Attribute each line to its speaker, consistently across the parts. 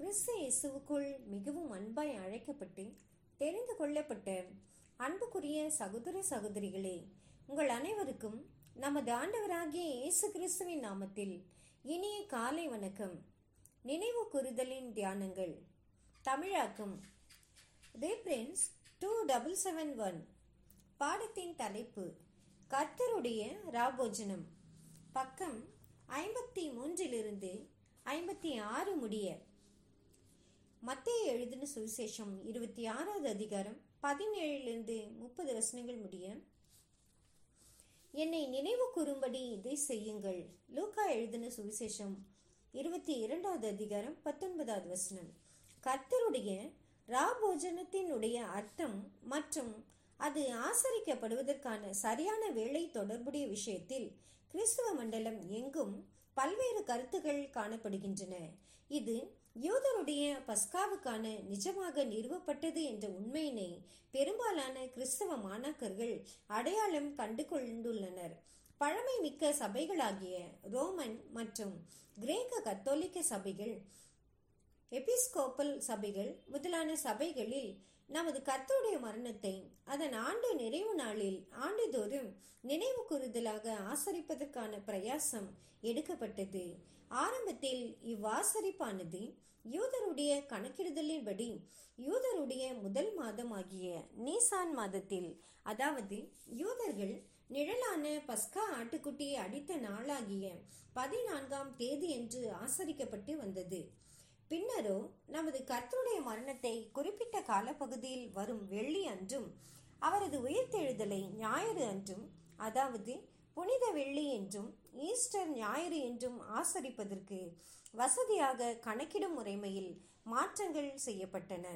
Speaker 1: கிறிஸ்து இயேசுவுக்குள் மிகவும் அன்பாய் அழைக்கப்பட்டு தெரிந்து கொள்ளப்பட்ட அன்புக்குரிய சகோதர சகோதரிகளே உங்கள் அனைவருக்கும் நமது ஆண்டவராகிய இயேசு கிறிஸ்துவின் நாமத்தில் இனிய காலை வணக்கம் நினைவு கூறுதலின் தியானங்கள் தமிழாக்கம் reprints two double seven one பாடத்தின் தலைப்பு கர்த்தருடைய ராபோஜனம் பக்கம் ஐம்பத்தி மூன்றிலிருந்து ஐம்பத்தி ஆறு முடிய மத்திய எழுதின சுவிசேஷம் இருபத்தி ஆறாவது அதிகாரம் பதினேழிலிருந்து முப்பது வசனங்கள் முடிய என்னை நினைவு கூறும்படி இதை செய்யுங்கள் லூக்கா எழுதின சுவிசேஷம் இருபத்தி இரண்டாவது அதிகாரம் பத்தொன்பதாவது வசனம் கர்த்தருடைய ராபோஜனத்தினுடைய அர்த்தம் மற்றும் அது ஆசரிக்கப்படுவதற்கான சரியான வேலை தொடர்புடைய விஷயத்தில் கிறிஸ்தவ மண்டலம் எங்கும் பல்வேறு கருத்துகள் காணப்படுகின்றன இது யூதருடைய பஸ்காவுக்கான நிஜமாக நிறுவப்பட்டது என்ற உண்மையினை பெரும்பாலான கிறிஸ்தவ மாணாக்கர்கள் அடையாளம் கண்டு கொண்டுள்ளனர் பழமை மிக்க சபைகளாகிய ரோமன் மற்றும் கிரேக்க கத்தோலிக்க சபைகள் எபிஸ்கோப்பல் சபைகள் முதலான சபைகளில் நமது கர்த்தருடைய மரணத்தை அதன் ஆண்டு நிறைவு நாளில் ஆண்டுதோறும் நினைவு கூறுதலாக ஆசரிப்பதற்கான பிரயாசம் எடுக்கப்பட்டது ஆரம்பத்தில் இவ்வாசரிப்பானது யூதருடைய கணக்கிடுதலின்படி யூதருடைய முதல் மாதமாகிய நீசான் மாதத்தில் அதாவது யூதர்கள் நிழலான பஸ்கா ஆட்டுக்குட்டியை அடித்த நாளாகிய பதினான்காம் தேதி என்று ஆசரிக்கப்பட்டு வந்தது பின்னரோ நமது கர்த்தருடைய மரணத்தை குறிப்பிட்ட காலப்பகுதியில் வரும் வெள்ளி அன்றும் அவரது உயிர்த்தெழுதலை ஞாயிறு அன்றும் அதாவது புனித வெள்ளி என்றும் ஈஸ்டர் ஞாயிறு என்றும் ஆசரிப்பதற்கு வசதியாக கணக்கிடும் முறைமையில் மாற்றங்கள் செய்யப்பட்டன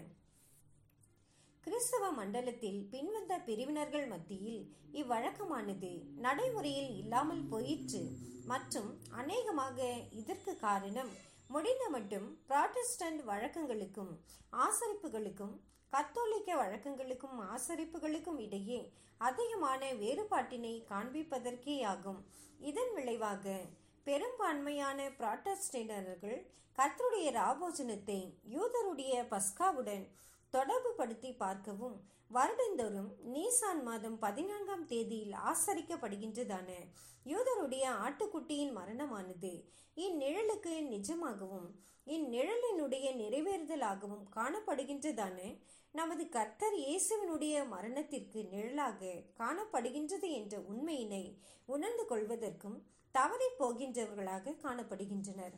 Speaker 1: கிறிஸ்தவ மண்டலத்தில் பின்வந்த பிரிவினர்கள் மத்தியில் இவ்வழக்கமானது நடைமுறையில் இல்லாமல் போயிற்று மற்றும் அநேகமாக இதற்கு காரணம் முடிந்த மட்டும் புராட்டஸ்டன்ட் வழக்கங்களுக்கும் ஆசரிப்புகளுக்கும் கத்தோலிக்க வழக்கங்களுக்கும் ஆசரிப்புகளுக்கும் இடையே அதிகமான வேறுபாட்டினை காண்பிப்பதற்கே ஆகும் இதன் விளைவாக பெரும்பான்மையான புராட்டஸ்டினர்கள் கர்த்தருடைய ராபோஜனத்தை யூதருடைய பஸ்காவுடன் தொடர்பு படுத்தி பார்க்கவும் வருடந்தோறும் நீசான் மாதம் பதினான்காம் தேதியில் ஆசரிக்கப்படுகின்றதான யூதருடைய ஆட்டுக்குட்டியின் மரணமானது இந்நிழலுக்கு நிஜமாகவும் இந்நிழலினுடைய நிறைவேறுதலாகவும் காணப்படுகின்றதான நமது கர்த்தர் இயேசுவினுடைய மரணத்திற்கு நிழலாக காணப்படுகின்றது என்ற உண்மையினை உணர்ந்து கொள்வதற்கும் தவறி போகின்றவர்களாக காணப்படுகின்றனர்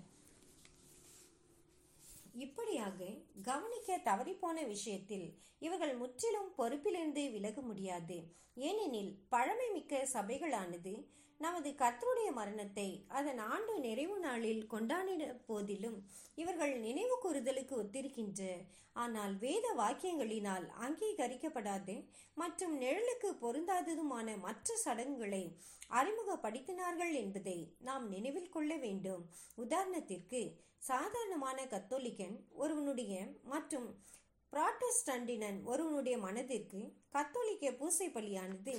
Speaker 1: இப்படியாக கவனிக்க தவறிப்போன விஷயத்தில் இவர்கள் முற்றிலும் பொறுப்பிலிருந்து விலக முடியாது ஏனெனில் பழமை மிக்க சபைகளானது நமது கர்த்தருடைய மரணத்தை அதன் ஆண்டு நிறைவு நாளில் கொண்டாடின போதிலும் இவர்கள் நினைவு கூறுதலுக்கு ஒத்திருக்கின்ற ஆனால் வேத வாக்கியங்களினால் அங்கீகரிக்கப்படாது மற்றும் நிழலுக்கு பொருந்தாததுமான மற்ற சடங்குகளை அறிமுகப்படுத்தினார்கள் என்பதை நாம் நினைவில் கொள்ள வேண்டும் உதாரணத்திற்கு சாதாரணமான கத்தோலிக்கன் ஒருவனுடைய மற்றும் புராட்டஸ்டண்டினன் ஒருவனுடைய மனதிற்கு கத்தோலிக்க பூசை பலியானது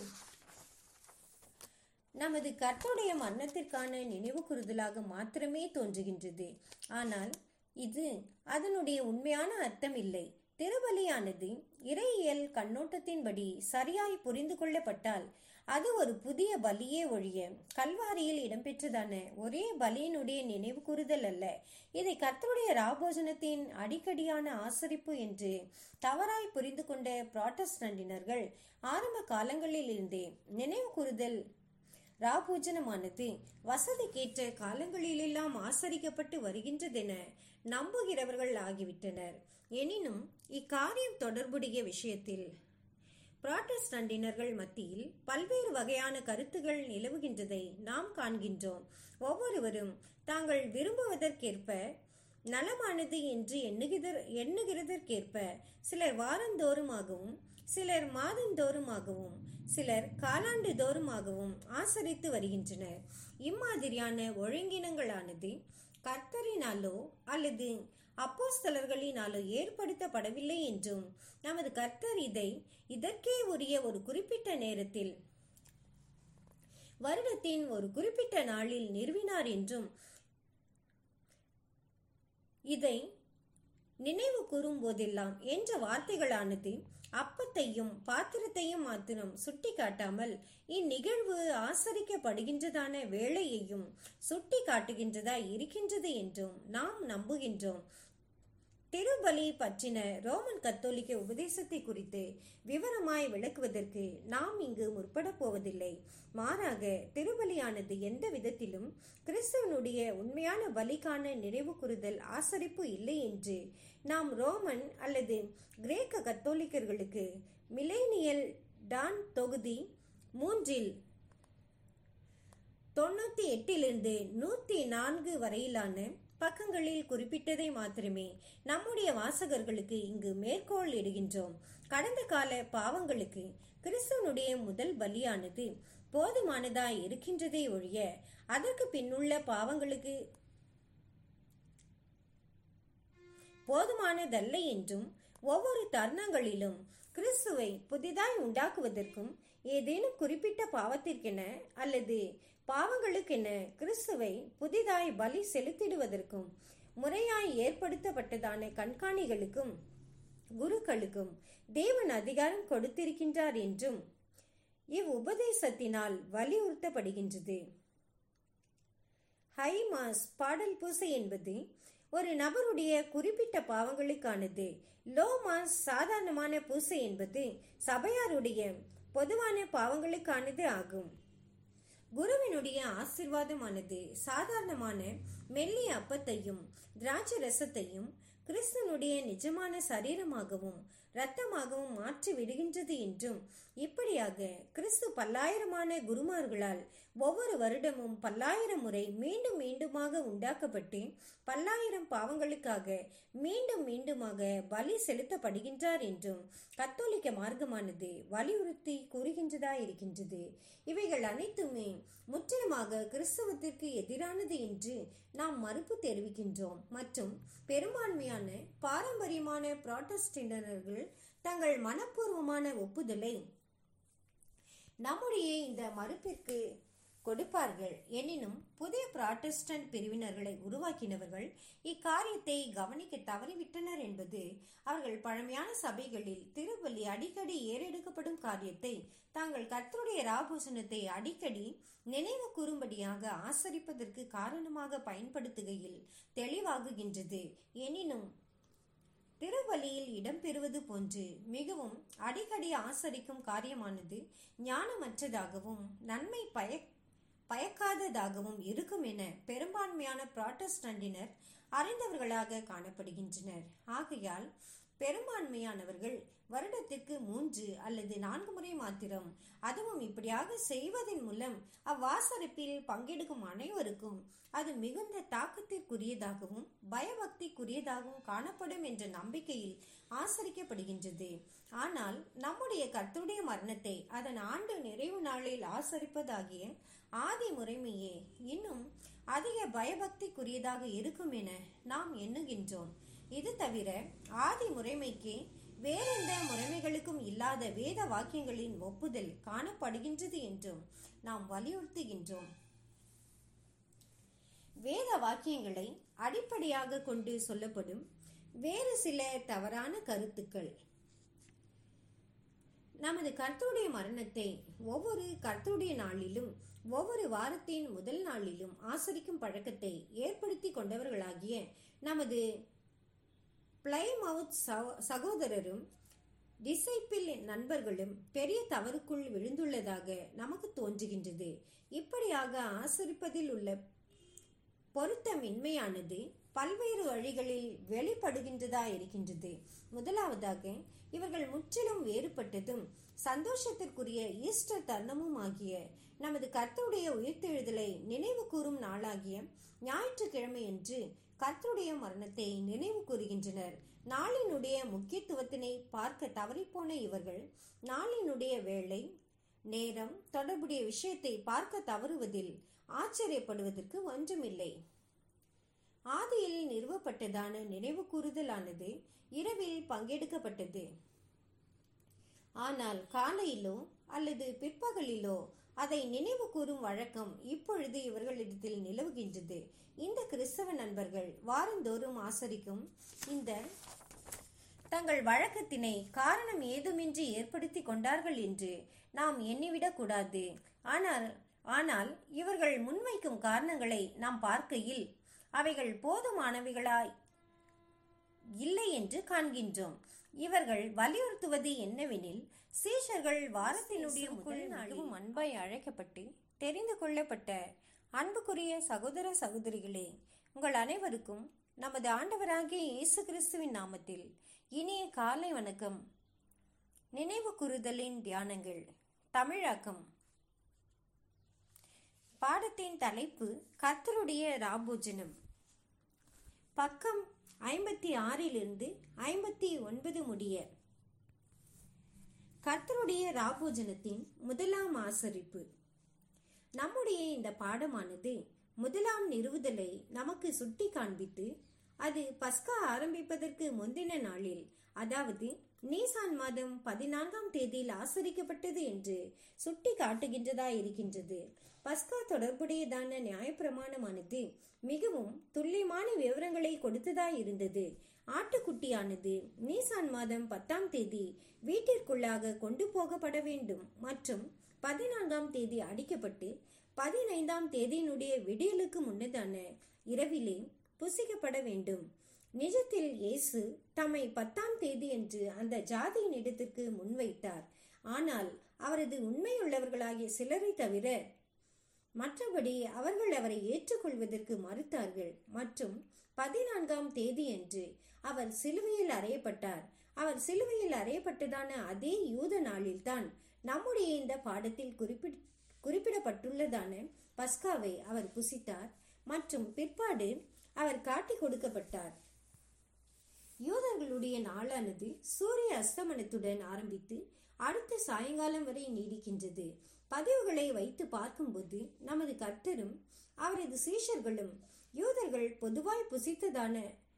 Speaker 1: நமது கர்த்தருடைய மரணத்திற்கான நினைவு கூறுதலாக மாத்திரமே தோன்றுகின்றது ஆனால் இது அதனுடைய உண்மையான அர்த்தம் இல்லை திருபலியானது இறையியல் கண்ணோட்டத்தின்படி சரியாய் புரிந்து கொள்ளப்பட்டால் அது ஒரு புதிய பலியே ஒழிய கல்வாரியில் இடம்பெற்றதான ஒரே பலியினுடைய நினைவு கூறுதல் அல்ல இதை கர்த்தருடைய ராபோஜனத்தின் அடிக்கடியான ஆசரிப்பு என்று தவறாய் புரிந்து கொண்ட புராட்டஸ்டண்டினர்கள் ஆரம்ப காலங்களில் இருந்தே நினைவு கூறுதல் ராபூஜனமானது வசதிக்கேற்ற காலங்களிலெல்லாம் ஆசரிக்கப்பட்டு வருகின்றதென நம்புகிறவர்கள் ஆகிவிட்டனர் எனினும் இக்காரியம் தொடர்புடைய விஷயத்தில் புராட்டஸ்டண்டினர்கள் மத்தியில் பல்வேறு வகையான கருத்துகள் நிலவுகின்றதை நாம் காண்கின்றோம் ஒவ்வொருவரும் தாங்கள் விரும்புவதற்கேற்ப நலமானது என்று எண்ணுகிற எண்ணுகிறதற்கேற்ப சிலர் வாரந்தோறுமாகவும் சிலர் மாதந்தோறுமாகவும் சிலர் காலாண்டு தோறுமாகவும் ஆசரித்து வருகின்றனர் இம்மாதிரியான ஒழுங்கினங்களானது கர்த்தரினாலோ அல்லது அப்போஸ்தலர்களினாலோ ஏற்படுத்தப்படவில்லை என்றும் நமது கர்த்தர் இதை இதற்கே உரிய ஒரு குறிப்பிட்ட நேரத்தில் வருடத்தின் ஒரு குறிப்பிட்ட நாளில் நிறுவினார் என்றும் இதை நினைவு கூறும் போதெல்லாம் என்ற வார்த்தைகளானது அப்பத்தையும் பாத்திரத்தையும் மாத்திரம் சுட்டி காட்டாமல் இந்நிகழ்வு ஆசரிக்கப்படுகின்றதான வேளையையும் சுட்டி காட்டுகின்றதா இருக்கின்றது என்றும் நாம் நம்புகின்றோம் திருபலி பற்றின ரோமன் கத்தோலிக்க உபதேசத்தை குறித்து விவரமாய் விளக்குவதற்கு நாம் இங்கு முற்பட போவதில்லை மாறாக திருபலியானது எந்த விதத்திலும் கிறிஸ்துவனுடைய உண்மையான பலிக்கான நினைவு கூறுதல் ஆசரிப்பு இல்லை என்று நாம் ரோமன் அல்லது கிரேக்க கத்தோலிக்கர்களுக்கு மிலேனியல் டான் தொகுதி மூன்றில் தொண்ணூத்தி எட்டிலிருந்து நூத்தி நான்கு வரையிலான பக்கங்களில் குறிப்பிட்டதை மாத்திரமே நம்முடைய வாசகர்களுக்கு இங்கு மேற்கோள் இடுகின்றோம் கடந்த கால பாவங்களுக்கு கிறிஸ்துவனுடைய முதல் பலியானது போதுமானதாய் இருக்கின்றதே ஒழிய அதற்கு பின்னுள்ள பாவங்களுக்கு போதுமானதல்ல என்றும் ஒவ்வொரு தருணங்களிலும் கிறிஸ்துவை புதிதாய் உண்டாக்குவதற்கும் ஏதேனும் குறிப்பிட்ட பாவத்திற்கென அல்லது பாவங்களுக்கென கிறிஸ்துவை புதிதாய் பலி செலுத்திடுவதற்கும் முறையாய் ஏற்படுத்தப்பட்டதான கண்காணிகளுக்கும் குருக்களுக்கும் தேவன் அதிகாரம் கொடுத்திருக்கின்றார் என்றும் இவ் உபதேசத்தினால் வலியுறுத்தப்படுகின்றது ஹைமாஸ் பாடல் பூசை என்பது ஒரு நபருடைய குறிப்பிட்ட பாவங்களுக்கானது லோமாஸ் சாதாரணமான பூசை என்பது சபையாருடைய பொதுவான பாவங்களுக்கானது ஆகும் குருவினுடைய ஆசிர்வாதமானது சாதாரணமான மெல்லிய அப்பத்தையும் திராட்சை ரசத்தையும் கிறிஸ்தனுடைய நிஜமான சரீரமாகவும் இரத்தமாகவும் மாற்றி விடுகின்றது என்றும் இப்படியாக கிறிஸ்து பல்லாயிரமான குருமார்களால் ஒவ்வொரு வருடமும் பல்லாயிரம் முறை மீண்டும் மீண்டுமாக உண்டாக்கப்பட்டு பல்லாயிரம் பாவங்களுக்காக மீண்டும் மீண்டுமாக பலி செலுத்தப்படுகின்றார் என்றும் கத்தோலிக்க மார்க்கமானது வலியுறுத்தி கூறுகின்றதா இருக்கின்றது இவைகள் அனைத்துமே முற்றிலுமாக கிறிஸ்தவத்திற்கு எதிரானது என்று நாம் மறுப்பு தெரிவிக்கின்றோம் மற்றும் பெரும்பான்மையான பாரம்பரியமான புராட்டஸ்டினர்கள் தங்கள் மனப்பூர்வமான ஒப்புதலை நம்முடைய இந்த மறுப்பிற்கு கொடுப்பார்கள் எனினும் புதிய புராட்டஸ்டன்ட் பிரிவினர்களை உருவாக்கினவர்கள் இக்காரியத்தை கவனிக்க தவறிவிட்டனர் என்பது அவர்கள் பழமையான சபைகளில் திருப்பலி அடிக்கடி ஏறெடுக்கப்படும் காரியத்தை தாங்கள் கர்த்தருடைய ராபூசணத்தை அடிக்கடி நினைவு கூறும்படியாக ஆசரிப்பதற்கு காரணமாக பயன்படுத்துகையில் தெளிவாகுகின்றது எனினும் திருவலியில் இடம்பெறுவது போன்று மிகவும் அடிக்கடி ஆசரிக்கும் காரியமானது ஞானமற்றதாகவும் நன்மை பய பயக்காததாகவும் இருக்கும் என பெரும்பான்மையான புராட்டஸ்டண்டினர் அறிந்தவர்களாக காணப்படுகின்றனர் ஆகையால் பெரும்பான்மையானவர்கள் வருடத்திற்கு மூன்று அல்லது நான்கு முறை மாத்திரம் அதுவும் இப்படியாக செய்வதன் மூலம் அவ்வாசரிப்பில் பங்கெடுக்கும் அனைவருக்கும் அது மிகுந்த தாக்கத்திற்குரியதாகவும் பயபக்திக்குரியதாகவும் காணப்படும் என்ற நம்பிக்கையில் ஆசரிக்கப்படுகின்றது ஆனால் நம்முடைய கர்த்தருடைய மரணத்தை அதன் ஆண்டு நிறைவு நாளில் ஆசரிப்பதாகிய ஆதி முறைமையே இன்னும் அதிக பயபக்திக்குரியதாக இருக்கும் என நாம் எண்ணுகின்றோம் இது தவிர ஆதி முறைமைக்கு வேறெந்த முறைமைகளுக்கும் இல்லாத வேத வாக்கியங்களின் ஒப்புதல் காணப்படுகின்றது என்றும் நாம் வலியுறுத்துகின்றோம் வேத வாக்கியங்களை அடிப்படையாக கொண்டு சொல்லப்படும் வேறு சில தவறான கருத்துக்கள் நமது கர்த்தருடைய மரணத்தை ஒவ்வொரு கர்த்தருடைய நாளிலும் ஒவ்வொரு வாரத்தின் முதல் நாளிலும் ஆசரிக்கும் பழக்கத்தை ஏற்படுத்தி கொண்டவர்களாகிய நமது பிளைமவுத் சகோதரரும் டிசைப்பிள் நண்பர்களும் பெரிய தவறுக்குள் விழுந்துள்ளதாக நமக்கு தோன்றுகின்றது இப்படியாக ஆசரிப்பதில் உள்ள பொருத்தமின்மையானது பல்வேறு வழிகளில் வெளிப்படுகின்றதா இருக்கின்றது முதலாவதாக இவர்கள் முற்றிலும் வேறுபட்டதும் சந்தோஷத்திற்குரிய ஈஸ்டர் தருணமும் ஆகிய நமது கர்த்தருடைய உயிர்த்தெழுதலை நினைவு கூறும் நாளாகிய ஞாயிற்றுக்கிழமையன்று கர்த்தருடைய மரணத்தை நினைவு கூறுகின்றனர் நாளினுடைய முக்கியத்துவத்தினை பார்க்க தவறிப்போன இவர்கள் நாளினுடைய வேலை நேரம் தொடர்புடைய விஷயத்தை பார்க்க தவறுவதில் ஆச்சரியப்படுவதற்கு ஒன்றுமில்லை ஆதியில் நிறுவப்பட்டதான நினைவு கூறுதலானது இரவில் பங்கெடுக்கப்பட்டது ஆனால் காலையிலோ அல்லது பிற்பகலிலோ அதை நினைவு கூறும் வழக்கம் இப்பொழுது இவர்களிடத்தில் நிலவுகின்றது இந்த கிறிஸ்தவ நண்பர்கள் வாரந்தோறும் ஆசரிக்கும் இந்த தங்கள் வழக்கத்தினை காரணம் ஏதுமின்றி ஏற்படுத்தி கொண்டார்கள் என்று நாம் எண்ணிவிடக் கூடாது ஆனால் ஆனால் இவர்கள் முன்வைக்கும் காரணங்களை நாம் பார்க்கையில் அவைகள் போதுமானவைகளாய் இல்லை என்று காண்கின்றோம் இவர்கள் வலியுறுத்துவது என்னவெனில் சீஷர்கள் வாரத்தினுடைய முதல் நாளில் அன்பாய் அழைக்கப்பட்டு தெரிந்து கொள்ளப்பட்ட அன்புக்குரிய சகோதர சகோதரிகளே உங்கள் அனைவருக்கும் நமது ஆண்டவராகிய இயேசு கிறிஸ்துவின் நாமத்தில் இனிய காலை வணக்கம் நினைவு கூறுதலின் தியானங்கள் தமிழாக்கம் பாடத்தின் தலைப்பு கர்த்தருடைய ராபோஜனம் பக்கம் ஐம்பத்தி ஆறிலிருந்து ஐம்பத்தி ஒன்பது முடிய கர்த்தருடைய ராபோஜனத்தின் முதலாம் ஆசரிப்பு நம்முடைய இந்த பாடமானது முதலாம் நிறுவுதலை நமக்கு சுட்டி காண்பித்து அது பஸ்கா ஆரம்பிப்பதற்கு முந்தின நாளில் அதாவது நீசான் மாதம் பதினான்காம் தேதியில் ஆசரிக்கப்பட்டது என்று சுட்டி காட்டுகின்றதா இருக்கின்றது பஸ்கா தொடர்புடையதான நியாயப்பிரமாணமானது மிகவும் துல்லியமான விவரங்களை கொடுத்ததா இருந்தது ஆட்டுக்குட்டியானது நீசான் மாதம் பத்தாம் தேதி வீட்டிற்குள்ளாக கொண்டு போகப்பட வேண்டும் மற்றும் பதினான்காம் தேதி அடிக்கப்பட்டு பதினைந்தாம் தேதியினுடைய விடியலுக்கு முன்னதான இரவிலே புசிக்கப்பட வேண்டும் நிஜத்தில் இயேசு தம்மை பத்தாம் தேதி என்று அந்த ஜாதியின் இடத்திற்கு முன்வைத்தார் ஆனால் அவரது உண்மையுள்ளவர்களாகிய சிலரை தவிர மற்றபடி அவர்கள் அவரை ஏற்றுக்கொள்வதற்கு மறுத்தார்கள் மற்றும் பதினான்காம் தேதி என்று அவர் சிலுவையில் அறையப்பட்டார் அவர் சிலுவையில் அறையப்பட்டதான அதே யூத நாளில்தான் நம்முடைய இந்த பாடத்தில் குறிப்பிட் குறிப்பிடப்பட்டுள்ளதான பஸ்காவை அவர் புசித்தார் மற்றும் பிற்பாடு அவர் காட்டி கொடுக்கப்பட்டார் யூதர்களுடைய நாளானது சூரிய அஸ்தமனத்துடன் ஆரம்பித்து அடுத்த சாயங்காலம் வரை நீடிக்கின்றது பதிவுகளை வைத்து பார்க்கும்போது நமது கர்த்தரும் அவரது சீஷர்களும் யூதர்கள் பொதுவாய் புசித்ததான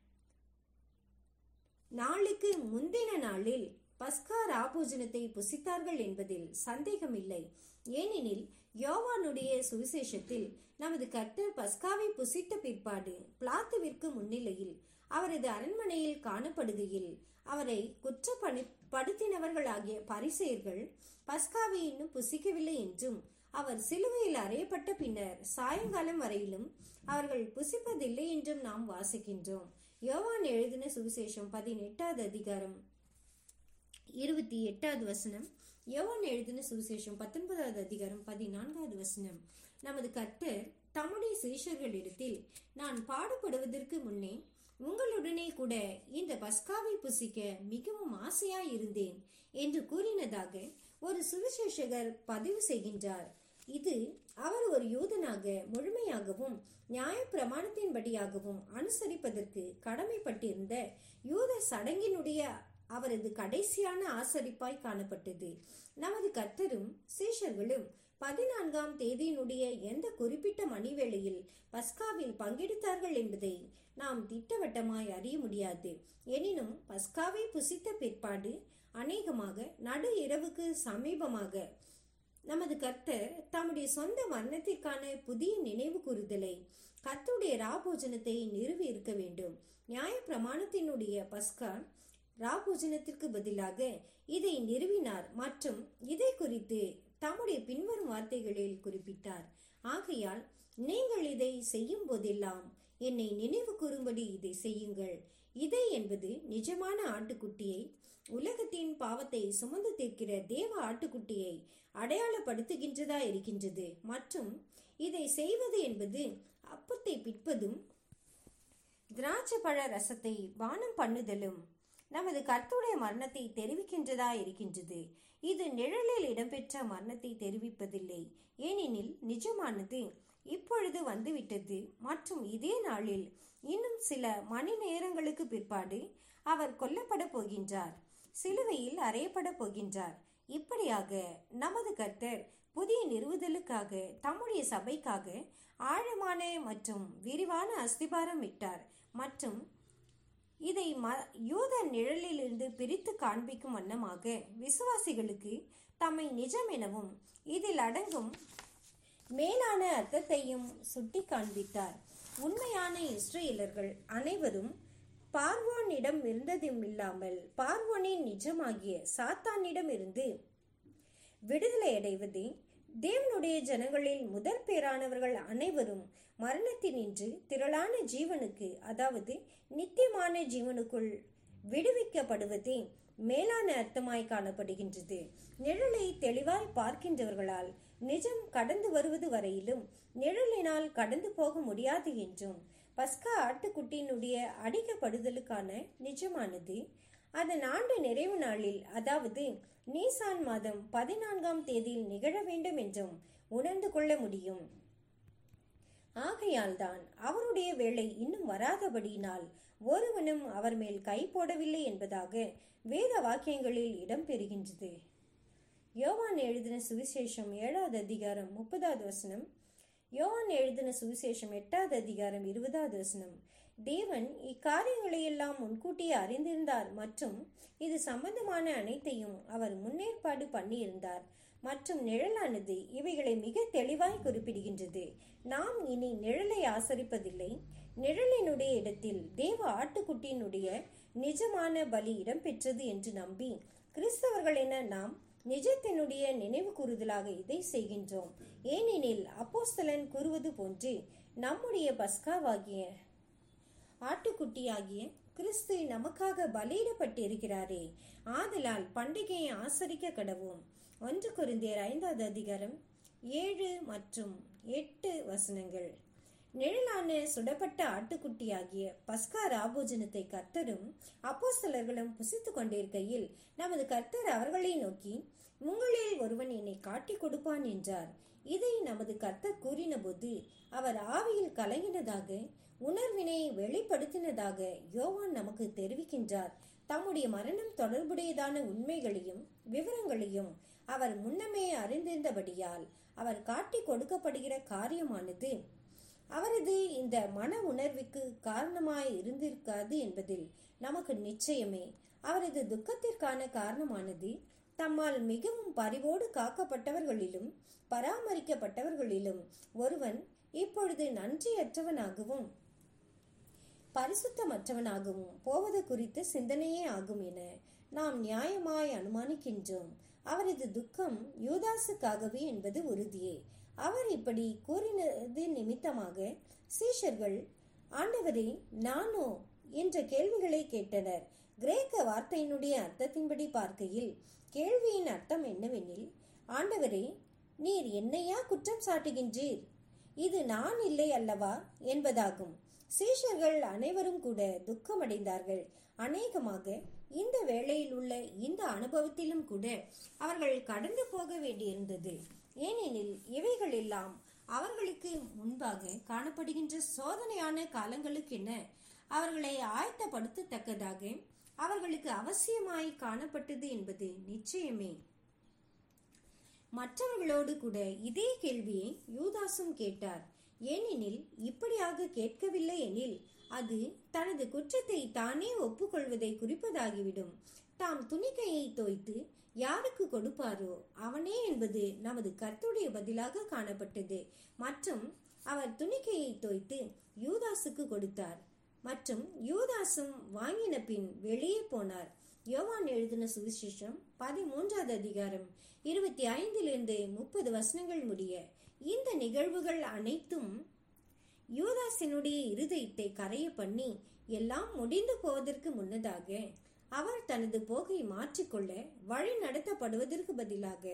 Speaker 1: நாளுக்கு முந்தின நாளில் பஸ்கா ராபோஜனத்தை புசித்தார்கள் என்பதில் சந்தேகமில்லை ஏனெனில் யோவானுடைய சுவிசேஷத்தில் நமது கர்த்தர் பஸ்காவை புசித்த பிற்பாடு பிளாத்துவிற்கு முன்னிலையில் அவரது அரண்மனையில் காணப்படுகையில் அவரை குற்றப்படுத்தினவர்களாகிய பரிசெயர்கள் பஸ்காவை இன்னும் புசிக்கவில்லை என்றும் அவர் சிலுவையில் அறையப்பட்ட பின்னர் சாயங்காலம் வரையிலும் அவர்கள் புசிப்பதில்லை என்றும் நாம் வாசிக்கின்றோம் யோவான் எழுதின சுவிசேஷம் பதினெட்டாவது அதிகாரம் இருபத்தி எட்டாவது வசனம் யோவான் எழுதின சுவிசேஷம் பத்தொன்பதாவது அதிகாரம் பதினான்காவது வசனம் நமது கர்த்தர் தம்முடைய சீஷர்களிடத்தில் நான் பாடுபடுவதற்கு முன்னே உங்களுடனே கூட இந்த பஸ்காவை புசிக்க மிகவும் ஆசையாய் இருந்தேன் என்று கூறினதாக ஒரு சுவிசேஷகர் பதிவு செய்கின்றார் இது அவர் ஒரு யூதனாக முழுமையாகவும் நியாய பிரமாணத்தின்படியாகவும் அனுசரிப்பதற்கு கடமைப்பட்டிருந்த யூத சடங்கினுடைய அவரது கடைசியான ஆசரிப்பாய் காணப்பட்டது நமது கர்த்தரும் சீஷர்களும் பதினான்காம் தேதியினுடைய எந்த குறிப்பிட்ட மணிவேளையில் பஸ்காவில் பங்கெடுத்தார்கள் என்பதை நாம் திட்டவட்டமாய் அறிய முடியாது எனினும் பஸ்காவை புசித்த பிற்பாடு அநேகமாக நடு இரவுக்கு சமீபமாக நமது கர்த்தர் தம்முடைய சொந்த மரணத்திற்கான புதிய நினைவு கூறுதலை கர்த்தருடைய ராபோஜனத்தை நிறுவி இருக்க வேண்டும் நியாய பிரமாணத்தினுடைய பஸ்கா ராபோஜனத்திற்கு பதிலாக இதை நிறுவினார் மற்றும் இதை குறித்து தம்முடைய பின்வரும் வார்த்தைகளில் குறிப்பிட்டார் ஆகையால் நீங்கள் இதை செய்யும் போதெல்லாம் என்னை நினைவு கூறும்படி இதை செய்யுங்கள் இதை என்பது நிஜமான ஆட்டுக்குட்டியை உலகத்தின் பாவத்தை சுமந்து தீர்க்கிற தேவ ஆட்டுக்குட்டியை அடையாளப்படுத்துகின்றதா இருக்கின்றது மற்றும் இதை செய்வது என்பது அப்பத்தை பிற்பதும் திராட்சை பழ ரசத்தை பானம் பண்ணுதலும் நமது கர்த்துடைய மரணத்தை தெரிவிக்கின்றதா இருக்கின்றது இது நிழலில் இடம்பெற்ற மரணத்தை தெரிவிப்பதில்லை ஏனெனில் நிஜமானது இப்பொழுது வந்துவிட்டது மற்றும் இதே நாளில் இன்னும் சில மணி நேரங்களுக்கு பிற்பாடு அவர் கொல்லப்பட போகின்றார் சிலுவையில் அறையப்பட போகின்றார் இப்படியாக நமது கர்த்தர் புதிய நிறுவுதலுக்காக தம்முடைய சபைக்காக ஆழமான மற்றும் விரிவான அஸ்திபாரம் இட்டார் மற்றும் இதை ம யூத நிழலிலிருந்து பிரித்து காண்பிக்கும் வண்ணமாக விசுவாசிகளுக்கு தம்மை நிஜம் எனவும் இதில் அடங்கும் மேலான அர்த்தத்தையும் சுட்டி காண்பித்தார் உண்மையான இஸ்ரேலர்கள் அனைவரும் பார்வோனிடம் இருந்ததும் இல்லாமல் பார்வோனின் நிஜமாகிய சாத்தானிடம் இருந்து விடுதலை அடைவதே தேவனுடைய ஜனங்களில் முதல் பேரானவர்கள் அனைவரும் மரணத்தினின்று திரளான ஜீவனுக்கு அதாவது நித்தியமான ஜீவனுக்குள் விடுவிக்கப்படுவதே மேலான அர்த்தமாய் காணப்படுகின்றது நிழலை தெளிவாய் பார்க்கின்றவர்களால் நிஜம் கடந்து வருவது வரையிலும் நிழலினால் கடந்து போக முடியாது என்றும் பஸ்கா ஆட்டுக்குட்டியினுடைய அடிக்கப்படுதலுக்கான நிஜமானது அதன் ஆண்டு நிறைவு நாளில் அதாவது நீசான் மாதம் பதினான்காம் தேதியில் நிகழ வேண்டும் என்றும் உணர்ந்து கொள்ள முடியும் ஆகையால் தான் அவருடைய வேலை இன்னும் வராதபடியினால் ஒருவனும் அவர் மேல் கை போடவில்லை என்பதாக வேத வாக்கியங்களில் இடம்பெறுகின்றது யோவான் எழுதின சுவிசேஷம் ஏழாவது அதிகாரம் முப்பதாவது வசனம் யோவான் எழுதின சுவிசேஷம் எட்டாவது அதிகாரம் இருபதாவது வசனம் தேவன் இக்காரியங்களை எல்லாம் முன்கூட்டியே அறிந்திருந்தார் மற்றும் இது சம்பந்தமான அனைத்தையும் அவர் முன்னேற்பாடு பண்ணியிருந்தார் மற்றும் நிழலானது இவைகளை மிக தெளிவாய் குறிப்பிடுகின்றது நாம் இனி நிழலை ஆசரிப்பதில்லை நிழலினுடைய இடத்தில் தேவ ஆட்டுக்குட்டியினுடைய நிஜமான பலி இடம்பெற்றது என்று நம்பி கிறிஸ்தவர்கள் என நாம் நிஜத்தினுடைய நினைவு கூறுதலாக இதை செய்கின்றோம் ஏனெனில் அப்போஸ்தலன் கூறுவது போன்று நம்முடைய பஸ்காவாகிய ஆட்டுக்குட்டியாகிய கிறிஸ்து நமக்காக பலியிடப்பட்டிருக்கிறாரே ஆதலால் பண்டிகையை ஆசரிக்க கடவோம் ஒன்று குருந்தியர் ஐந்தாவது அதிகாரம் ஏழு மற்றும் எட்டு வசனங்கள் நிழலான சுடப்பட்ட ஆட்டுக்குட்டியாகிய பஸ்கா ராபோஜனத்தை கர்த்தரும் அப்போஸ்தலர்களும் புசித்துக் கொண்டிருக்கையில் நமது கர்த்தர் அவர்களை நோக்கி உங்களில் ஒருவன் என்னை காட்டிக் கொடுப்பான் என்றார் இதை நமது கர்த்தர் கூறினபோது அவர் ஆவியில் கலங்கினதாக உணர்வினை வெளிப்படுத்தினதாக யோவான் நமக்கு தெரிவிக்கின்றார் தம்முடைய மரணம் தொடர்புடையதான உண்மைகளையும் விவரங்களையும் அவர் முன்னமே அறிந்திருந்தபடியால் அவர் காட்டி கொடுக்கப்படுகிற காரியமானது அவரது இந்த மன உணர்வுக்கு காரணமாய் இருந்திருக்காது என்பதில் நமக்கு நிச்சயமே அவரது துக்கத்திற்கான காரணமானது தம்மால் மிகவும் பரிவோடு காக்கப்பட்டவர்களிலும் பராமரிக்கப்பட்டவர்களிலும் ஒருவன் இப்பொழுது நன்றியற்றவனாகவும் பரிசுத்தமற்றவனாகவும் போவது குறித்த சிந்தனையே ஆகும் என நாம் நியாயமாய் அனுமானிக்கின்றோம் அவரது துக்கம் யூதாசுக்காகவே என்பது உறுதியே அவர் இப்படி கூறினது நிமித்தமாக சீஷர்கள் ஆண்டவரே நானோ என்ற கேள்விகளை கேட்டனர் கிரேக்க வார்த்தையினுடைய அர்த்தத்தின்படி பார்க்கையில் கேள்வியின் அர்த்தம் என்னவெனில் ஆண்டவரே நீர் என்னையா குற்றம் சாட்டுகின்றீர் இது நான் இல்லை அல்லவா என்பதாகும் சீஷர்கள் அனைவரும் கூட துக்கமடைந்தார்கள் அநேகமாக இந்த வேளையில் உள்ள இந்த அனுபவத்திலும் கூட அவர்கள் கடந்து போக வேண்டியிருந்தது ஏனெனில் இவைகள் எல்லாம் அவர்களுக்கு முன்பாக காணப்படுகின்ற சோதனையான காலங்களுக்கென அவர்களை ஆயத்தப்படுத்தத்தக்கதாக அவர்களுக்கு அவசியமாய் காணப்பட்டது என்பது நிச்சயமே மற்றவர்களோடு கூட இதே கேள்வியை யூதாசும் கேட்டார் ஏனெனில் இப்படியாக கேட்கவில்லை எனில் அது தனது குற்றத்தை தானே ஒப்புக்கொள்வதை குறிப்பதாகிவிடும் தாம் துணிக்கையை தோய்த்து யாருக்கு கொடுப்பாரோ அவனே என்பது நமது கர்த்துடைய பதிலாக காணப்பட்டது மற்றும் அவர் துணிக்கையை தோய்த்து யூதாசுக்கு கொடுத்தார் மற்றும் யூதாசும் வாங்கின பின் வெளியே போனார் யோவான் எழுதின சுவிசேஷம் பதிமூன்றாவது அதிகாரம் இருபத்தி ஐந்திலிருந்து முப்பது வசனங்கள் முடிய இந்த நிகழ்வுகள் அனைத்தும் யூதாசினுடைய இருதயத்தை கரைய பண்ணி எல்லாம் முடிந்து போவதற்கு முன்னதாக அவர் தனது போகை மாற்றிக்கொள்ள வழி நடத்தப்படுவதற்கு பதிலாக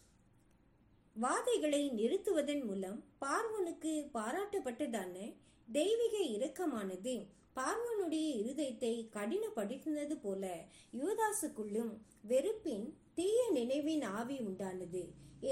Speaker 1: வாதைகளை நிறுத்துவதன் மூலம் பார்வனுக்கு பாராட்டப்பட்டதான தெய்வீக இரக்கமானது பார்வனுடைய இருதயத்தை கடினப்படுத்தினது போல யூதாசுக்குள்ளும் வெறுப்பின் தீய நினைவின் ஆவி உண்டானது